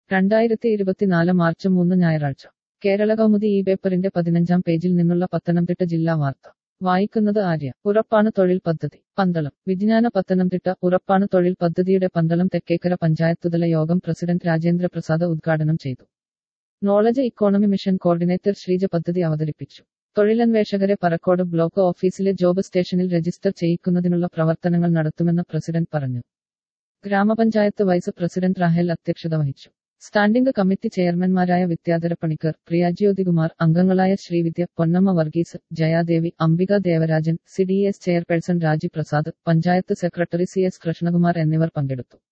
രണ്ടായിരത്തി ഇരുപത്തിനാല് മാർച്ച് മൂന്ന് ഞായറാഴ്ച കേരള കൗമുദി ഈ പേപ്പറിന്റെ പതിനഞ്ചാം പേജിൽ നിന്നുള്ള പത്തനംതിട്ട ജില്ലാ വാർത്ത വായിക്കുന്നത് ആര്യ ഉറപ്പാണ് തൊഴിൽ പദ്ധതി പന്തളം വിജ്ഞാന പത്തനംതിട്ട ഉറപ്പാണ് തൊഴിൽ പദ്ധതിയുടെ പന്തളം തെക്കേക്കര പഞ്ചായത്തുതല യോഗം പ്രസിഡന്റ് രാജേന്ദ്ര പ്രസാദ് ഉദ്ഘാടനം ചെയ്തു knowledge economy mission coordinator Sreeja പദ്ധതി അവതരിപ്പിച്ചു തൊഴിലന്വേഷകരെ പറക്കോട് ബ്ലോക്ക് ഓഫീസിലെ ജോബ് സ്റ്റേഷനിൽ രജിസ്റ്റർ ചെയ്യിക്കുന്നതിനുള്ള പ്രവർത്തനങ്ങൾ നടത്തുമെന്ന് പ്രസിഡന്റ് പറഞ്ഞു ഗ്രാമപഞ്ചായത്ത് വൈസ് പ്രസിഡന്റ് റാഹേൽ അധ്യക്ഷത വഹിച്ചു സ്റ്റാൻഡിംഗ് കമ്മിറ്റി ചെയർമാൻമാരായ വിദ്യാധര പണിക്കർ പ്രിയാജ്യോതികുമാർ അംഗങ്ങളായ Sreevidya Ponnamma Varghese Jayadevi Ambika Devarajan C D S chairperson Raji Prasad panchayat secretary C S Krishnakumar എന്നിവർ പങ്കെടുത്തു